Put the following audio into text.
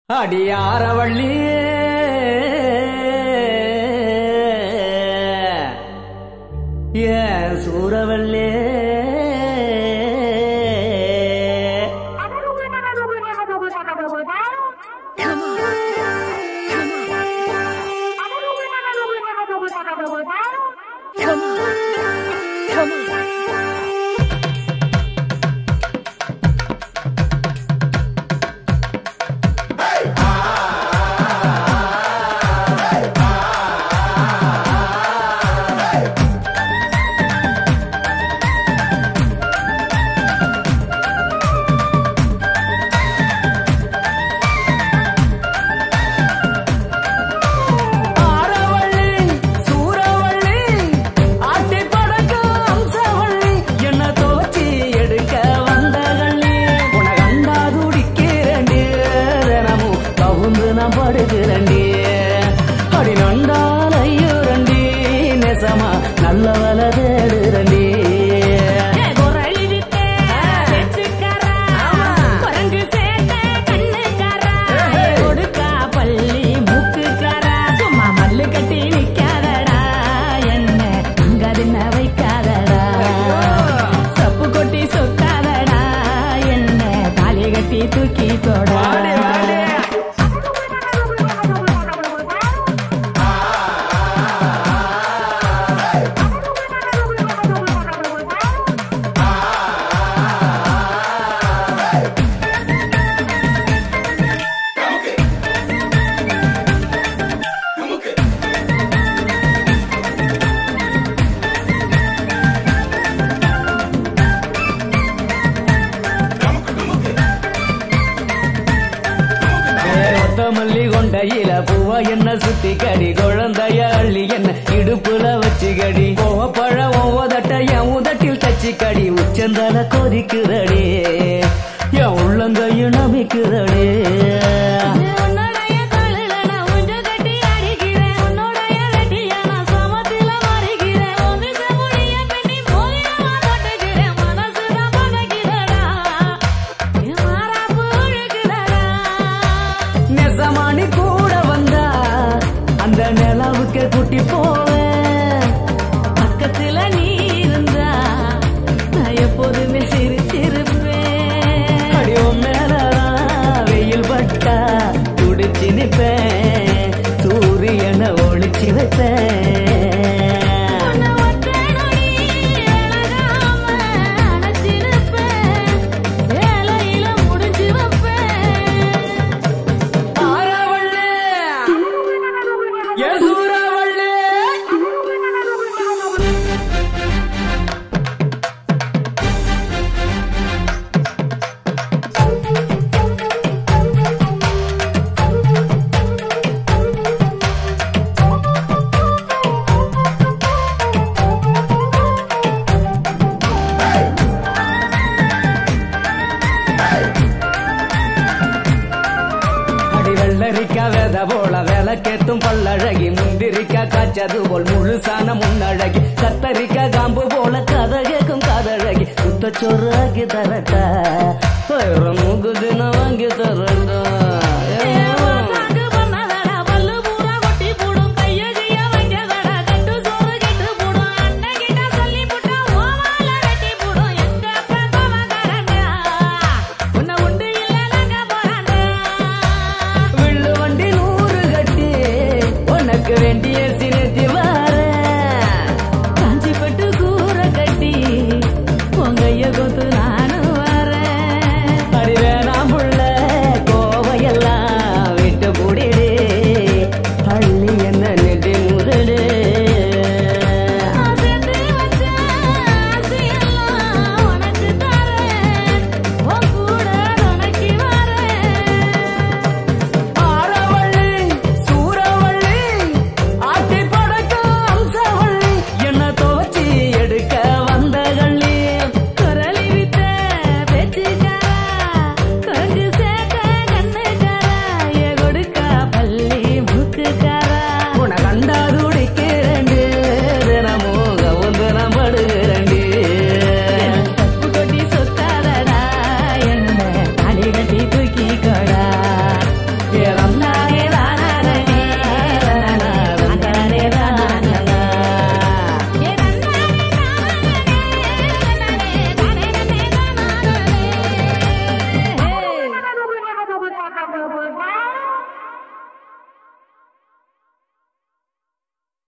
அடியாரவள்ளி ஏன் சூரவள்ளி ஆரவள்ளி சூரவள்ளி ஆட்டி படக்க அம்சவள்ளி என்ன தோச்சி எடுக்க வந்தவள்ளி உனகண்டா துடிக்கிறண்டி தினமும் கவுந்து நான் படுகிறண்டி அடி நண்டால் ஐயோரண்டி நெசமா நல்லவல தேடுறண்டி தூக்கி தொட கொத்தமல்லி கொண்டையில பூவா என்ன சுத்தி கடி குழந்தைய அள்ளி என்ன இடுப்புல வச்சு கடி கோவப்பழ ஒவ்வொதட்ட என் உதட்டில் தச்சு கடி உச்சந்தால கொதிக்குதடி என் உள்ளங்கையும் நமிக்குதடி உன்னுடைய தோளில நான் ஊஞ்ச கட்டி அடிக்கிறேன். உன்னுடைய வெட்டிய நான் சமத்தில மறிக்கிறேன். உன் விச முடிய பின்னி மோதிரமா தொட்டுக்கிறேன். மனசுதான் பதைக்குதடா. என் மாறாப்பு இழுக்குதடா. நெசமானி கூட வந்தா அந்த நிலவுக்கு குட்டி போவேன் பக்கத்துல நீ இருந்தா நான் எப்போதுமே சிரிச்சிருப்பேன் அடியோ மேலதான் வெயில் பட்டா துடிச்சு நிப்பேன் சூரியனை ஒளிச்சு வைப்பேன் உன்னை ஒத்த நொடி விலகாம அணைச்சிருப்பேன். வேலையில முடிஞ்சு வைப்பேன் ஆரவள்ளி என் சூறாவள்ளி அடி வெள்ளரிக்கா வெத போல விளக்கேத்தும் பல்லழகி முந்திரிக்கா காய்ச்சது போல் முழுசான முன்னழகி கத்தரிக்கா காம்பு போல கதை கேட்கும் காதழகி சுத்தச்சோறு ஆக்கி தரட்டா முகுதின வாங்கி தரட்டா சாக்கு பண்ணதடா, பல்லு பூரா கொட்டி போடும், கையடிய வைக்கதடா, கட்டு சோறு கெட்டு போடும், அண்ணன்கிட்ட சொல்லி புட்டா, ஓவால வெட்டி போடும், எங்க அப்பன் கோவக்காரன்டா, உன்னை உண்டு இல்ல நாங்க போறான்டா. வில்லு வண்டி நூறு கட்டி உனக்கு வேண்டிய சினத்தி வாரேன் காஞ்சி பட்டு கூரை கட்டி உங்கைய கொத்து நானும் வரேன் அடி வேணாம் புள்ள பாபு